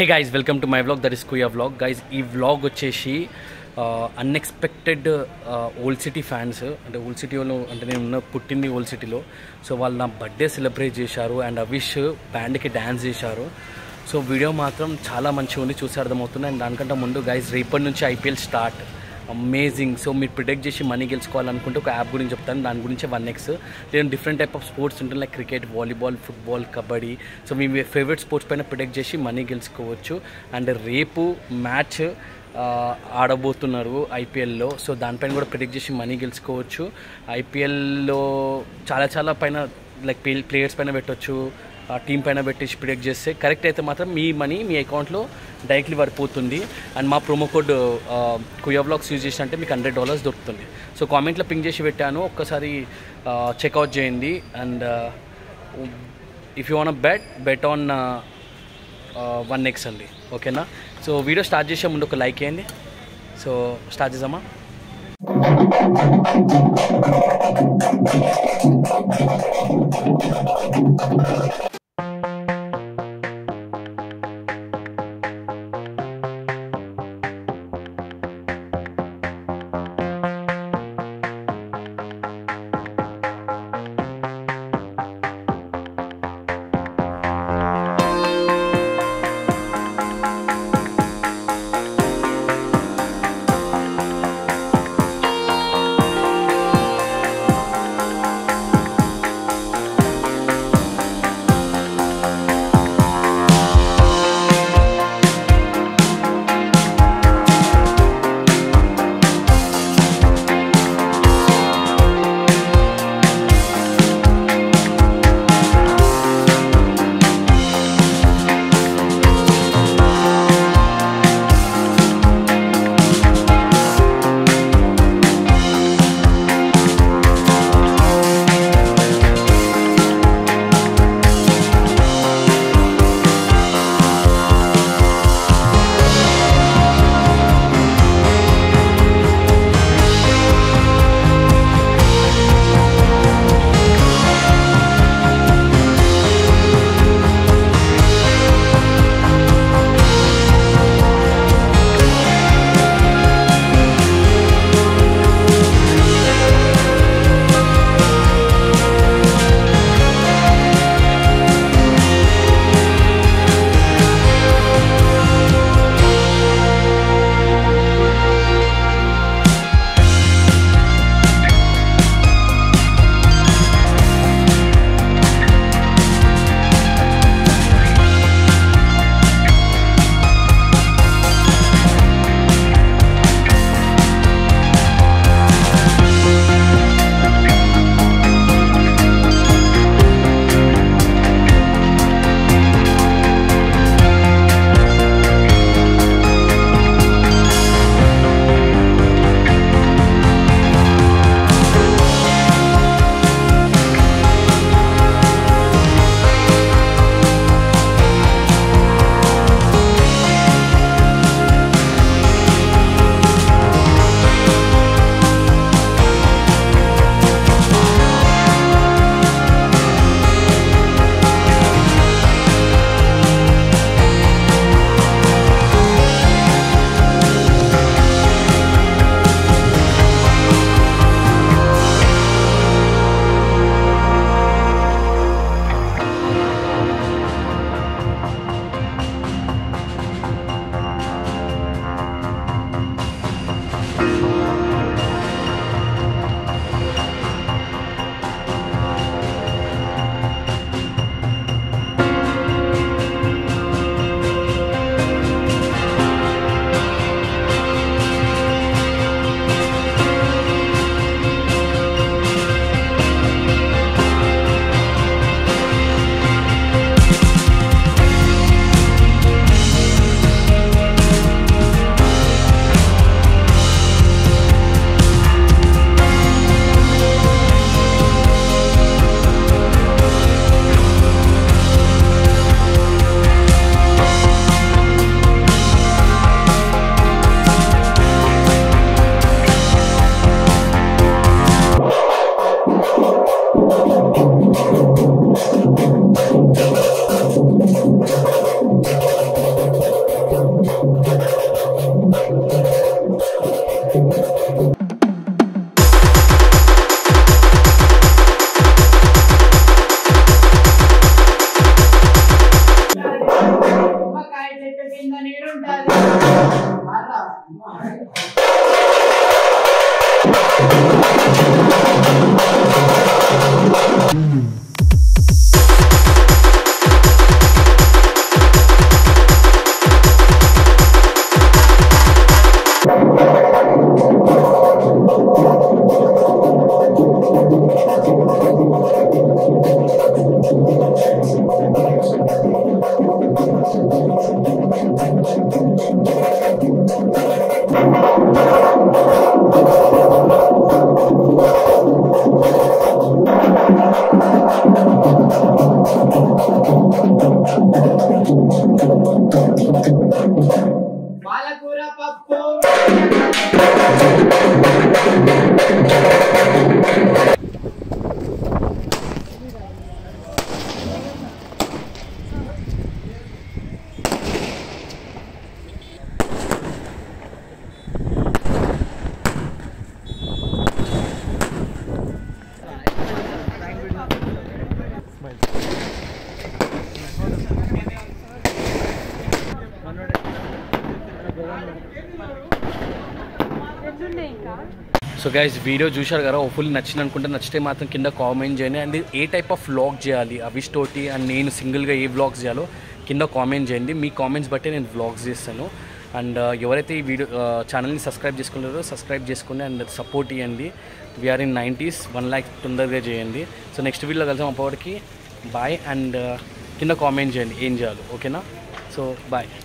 guys welcome to my vlog that is కుయా vlog guys ఈ vlog వచ్చేసి unexpected old city fans అంటే old సిటీలో అంటే నేను ఉన్న పుట్టింది ఓల్డ్ సిటీలో సో వాళ్ళు నా బర్త్డే సెలబ్రేట్ చేశారు అండ్ అవిష్ బ్యాండ్కి డ్యాన్స్ చేశారు సో వీడియో మాత్రం చాలా మంచిగా ఉంది చూసి అర్థమవుతుంది అండ్ దానికంటే ముందు గైజ్ రేపటి నుంచి ఐపీఎల్ స్టార్ట్ అమేజింగ్ సో మీరు ప్రిడిక్ట్ చేసి మనీ గెలుచుకోవాలనుకుంటే ఒక యాప్ గురించి చెప్తాను దాని గురించి వన్ ఎక్స్ నేను డిఫరెంట్ టైప్ ఆఫ్ స్పోర్ట్స్ ఉంటుంది like cricket volleyball football kabaddi so మీ ఫేవరెట్ స్పోర్ట్స్ పైన ప్రిడిక్ట్ చేసి మనీ గెలుచుకోవచ్చు అండ్ రేపు మ్యాచ్ ఆడబోతున్నారు ఐపీఎల్లో సో దానిపైన కూడా ప్రిడిక్ట్ చేసి మనీ గెలుచుకోవచ్చు ఐపీఎల్లో చాలా చాలా పైన లైక్ ప్లేయర్స్ పైన పెట్టవచ్చు టీం పైన పెట్టేసి ప్రిడిక్ట్ చేస్తే కరెక్ట్ అయితే మాత్రం మీ మనీ మీ అకౌంట్లో డైరెక్ట్లీ పడిపోతుంది అండ్ మా ప్రోమో కోడ్ కుయా బ్లాగ్స్ యూజ్ చేసినట్టే మీకు హండ్రెడ్ డాలర్స్ దొరుకుతుంది సో కామెంట్లో పింక్ చేసి పెట్టాను ఒక్కసారి చెక్అవుట్ చేయండి and if you want bet bet on one X అండి ఓకేనా సో వీడియో స్టార్ట్ చేసే ముందు ఒక లైక్ చేయండి సో స్టార్ట్ చేద్దామా పాలకూర పప్పు సో గైస్ వీడియో చూశారు కదా ఫుల్ నచ్చింది అనుకుంటే నచ్చితే మాత్రం కింద కామెంట్ చేయండి అండ్ ఏ టైప్ ఆఫ్ వ్లాగ్ చేయాలి అవిష్ తోటి అండ్ నేను సింగిల్గా ఏ వ్లాగ్స్ చేయాలో కింద కామెంట్ చేయండి మీ కామెంట్స్ బట్టి నేను వ్లాగ్స్ చేస్తాను అండ్ ఎవరైతే ఈ వీడియో ఛానల్ని సబ్స్క్రైబ్ చేసుకున్నారో సబ్స్క్రైబ్ చేసుకోండి అండ్ సపోర్ట్ ఇవ్వండి we're in nineties one lakh తొందరగా చేయండి సో నెక్స్ట్ వీడియోలో కలిసాం అప్పటికి బాయ్ అండ్ కింద కామెంట్ చేయండి ఏం చేయాలి ఓకేనా సో బాయ్